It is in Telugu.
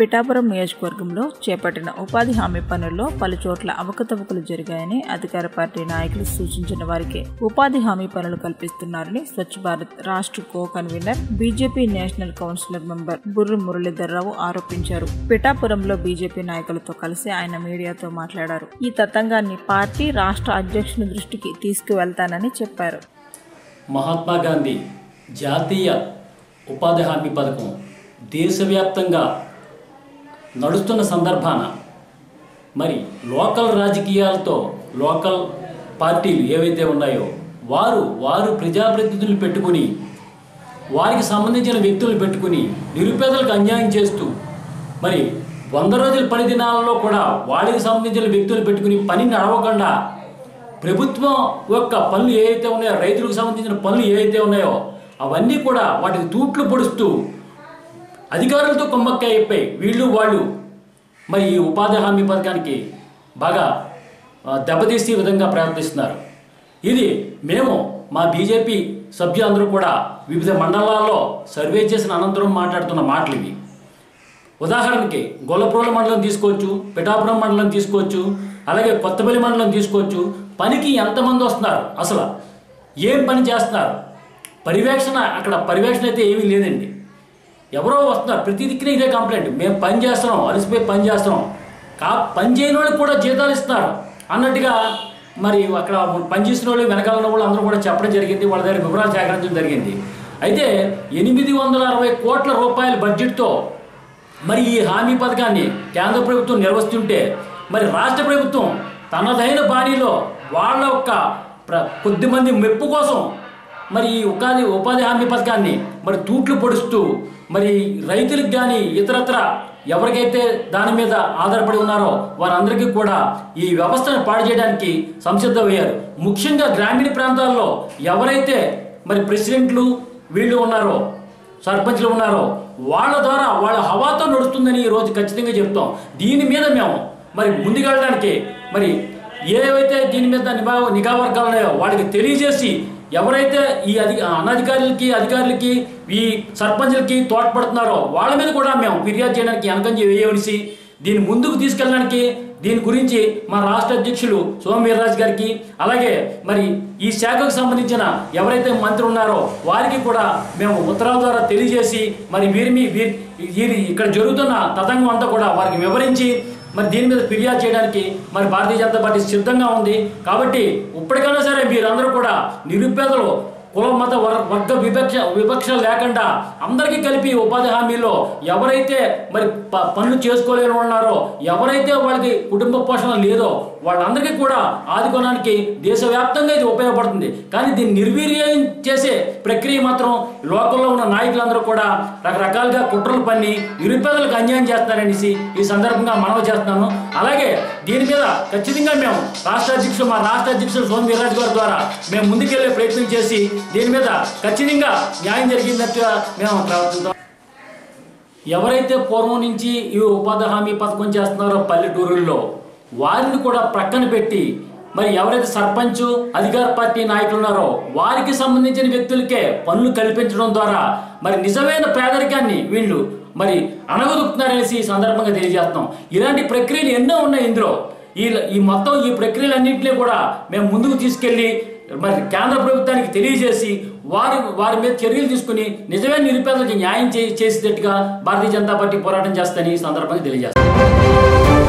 పిఠాపురం నియోజకవర్గంలో చేపట్టిన ఉపాధి హామీ పనుల్లో పలు చోట్ల అవకతవకలు జరిగాయని అధికార పార్టీ నాయకులు సూచించిన వారికి ఉపాధి హామీ పనులు కల్పిస్తున్నారని స్వచ్ఛ భారత్ రాష్ట్ర co convener BJP national councillor member Burri Muralidhar Rao ఆరోపించారు పిఠాపురంలో బీజేపీ నాయకులతో కలిసి ఆయన మీడియాతో మాట్లాడారు ఈ తతంగాన్ని పార్టీ రాష్ట్ర అధ్యక్షుని దృష్టికి తీసుకువెళ్తానని చెప్పారు మహాత్మా గాంధీ జాతీయ ఉపాధి హామీ పథకం దేశవ్యాప్తంగా నడుస్తున్న సందర్భాన మరి లోకల్ రాజకీయాలతో లోకల్ పార్టీలు ఏవైతే ఉన్నాయో వారు వారు ప్రజాప్రతినిధులు పెట్టుకుని వారికి సంబంధించిన వ్యక్తులను పెట్టుకుని నిరుపేదలకు అన్యాయం చేస్తూ మరి వంద రోజుల పని దినాలలో కూడా వాళ్ళకి సంబంధించిన వ్యక్తులు పెట్టుకుని పని నడవకుండా ప్రభుత్వం యొక్క పనులు ఏవైతే ఉన్నాయో రైతులకు సంబంధించిన పనులు ఏవైతే ఉన్నాయో అవన్నీ కూడా వాటికి తూట్లు పొడుస్తూ అధికారులతో కొమ్మక్కాయ అయిపోయి వీళ్ళు వాళ్ళు మరి ఈ ఉపాధి హామీ పథకానికి బాగా ఆ, దెబ్బతీసే విధంగా ప్రయత్నిస్తున్నారు ఇది మేము మా బీజేపీ సభ్యులందరూ కూడా వివిధ మండలాల్లో సర్వే చేసిన అనంతరం మాట్లాడుతున్న మాటలు ఇవి ఉదాహరణకి గొల్లప్రోల మండలం తీసుకోవచ్చు పిఠాపురం మండలం తీసుకోవచ్చు అలాగే కొత్తపల్లి మండలం తీసుకోవచ్చు పనికి ఎంతమంది వస్తున్నారు అసలు ఏం పని చేస్తున్నారు పర్యవేక్షణ అక్కడ పర్యవేక్షణ అయితే ఏమీ లేదండి ఎవరో వస్తున్నారు ప్రతి దిక్కున ఇదే కంప్లైంట్ మేము పని చేస్తున్నాం అలసిపోయి పని చేస్తున్నాం కా పని చేయని వాళ్ళకి కూడా జీతాలు ఇస్తున్నారు అన్నట్టుగా మరి అక్కడ పని చేసిన వాళ్ళు వెనకాల ఉన్న వాళ్ళు అందరూ కూడా చెప్పడం జరిగింది వాళ్ళ దగ్గర వివరాలు సేకరించడం జరిగింది అయితే ఎనిమిది వందల అరవై కోట్ల రూపాయల బడ్జెట్తో మరి ఈ హామీ పథకాన్ని కేంద్ర ప్రభుత్వం నిర్వహిస్తుంటే మరి రాష్ట్ర ప్రభుత్వం తనదైన బాణీలో వాళ్ళ యొక్క ప్ర కొద్దిమంది మెప్పు కోసం మరి ఈ ఉపాధి ఉపాధి హామీ పథకాన్ని మరి తూట్లు పొడుస్తూ మరి రైతులకు కానీ ఇతరత్ర ఎవరికైతే దాని మీద ఆధారపడి ఉన్నారో వారందరికీ కూడా ఈ వ్యవస్థను పాడు చేయడానికి సంసిద్ధమయ్యారు ముఖ్యంగా గ్రామీణ ప్రాంతాల్లో ఎవరైతే మరి ప్రెసిడెంట్లు వీళ్ళు ఉన్నారో సర్పంచ్లు ఉన్నారో వాళ్ళ ద్వారా వాళ్ళ హవాతో నడుస్తుందని ఈరోజు ఖచ్చితంగా చెప్తాం దీని మీద మేము మరి ముందుకెళ్ళడానికి మరి ఏవైతే దీని మీద నిఘా నిఘా వర్గాలు ఉన్నాయో వాటికి తెలియజేసి ఎవరైతే ఈ అధి అనధికారులకి అధికారులకి ఈ సర్పంచులకి తోడ్పడుతున్నారో వాళ్ళ మీద కూడా మేము ఫిర్యాదు చేయడానికి వెనకంజి వేయవలసి దీన్ని ముందుకు తీసుకెళ్ళడానికి దీని గురించి మా రాష్ట్ర అధ్యక్షులు సోమ వీర్రాజు గారికి అలాగే మరి ఈ శాఖకు సంబంధించిన ఎవరైతే మంత్రి ఉన్నారో వారికి కూడా మేము ఉత్తరాల ద్వారా తెలియజేసి మరి వీరి మీ వీరి వీరి ఇక్కడ జరుగుతున్న తతంగం అంతా కూడా వారికి వివరించి మరి దీని మీద ఫిర్యాదు చేయడానికి మరి భారతీయ జనతా పార్టీ సిద్ధంగా ఉంది కాబట్టి ఇప్పటికైనా సరే మీరందరూ కూడా నిరుపేదలు కుల మత వర్- వర్గ వివక్ష వివక్ష లేకుండా అందరికీ కలిపి ఉపాధి హామీలో ఎవరైతే మరి ప- పనులు చేసుకోలేని ఉన్నారో ఎవరైతే వాళ్ళకి కుటుంబ పోషణ లేదో వాళ్ళందరికీ కూడా ఆదుకోవడానికి దేశవ్యాప్తంగా ఇది ఉపయోగపడుతుంది కానీ దీన్ని నిర్వీర్యం చేసే ప్రక్రియ మాత్రం లోకల్లో ఉన్న నాయకులందరూ కూడా రకరకాలుగా కుట్రలు పన్ని నిరుపేదలకు అన్యాయం చేస్తున్నారనేసి ఈ సందర్భంగా మనవి చేస్తున్నాను అలాగే దీని మీద ఖచ్చితంగా మేము రాష్ట్ర అధ్యక్షులు మా రాష్ట్ర అధ్యక్షులు సోమ వీర్రాజు గారి ద్వారా మేము ముందుకెళ్లే ప్రయత్నం చేసి దీని మీద ఖచ్చితంగా న్యాయం జరిగినట్టుగా మేము ప్రవర్తిస్తాం ఎవరైతే పూర్వం నుంచి ఈ ఉపాధి హామీ పథకం చేస్తున్నారో పల్లెటూరుల్లో వారిని కూడా ప్రక్కన పెట్టి మరి ఎవరైతే సర్పంచ్ అధికార పార్టీ నాయకులు ఉన్నారో వారికి సంబంధించిన వ్యక్తులకే పనులు కల్పించడం ద్వారా మరి నిజమైన పేదరికాన్ని వీళ్ళు మరి అణగదొక్కుతున్నారనేసి ఈ సందర్భంగా తెలియజేస్తున్నాం ఇలాంటి ప్రక్రియలు ఎన్నో ఉన్నాయి ఇందులో ఈ ఈ మొత్తం ఈ ప్రక్రియలన్నింటినీ కూడా మేము ముందుకు తీసుకెళ్లి మరి కేంద్ర ప్రభుత్వానికి తెలియజేసి వారి వారి మీద చర్యలు తీసుకుని నిజమైన నిరుపేదలకు న్యాయం చే చేసేటట్టుగా భారతీయ జనతా పార్టీ పోరాటం చేస్తుందని ఈ సందర్భంగా తెలియజేస్తాం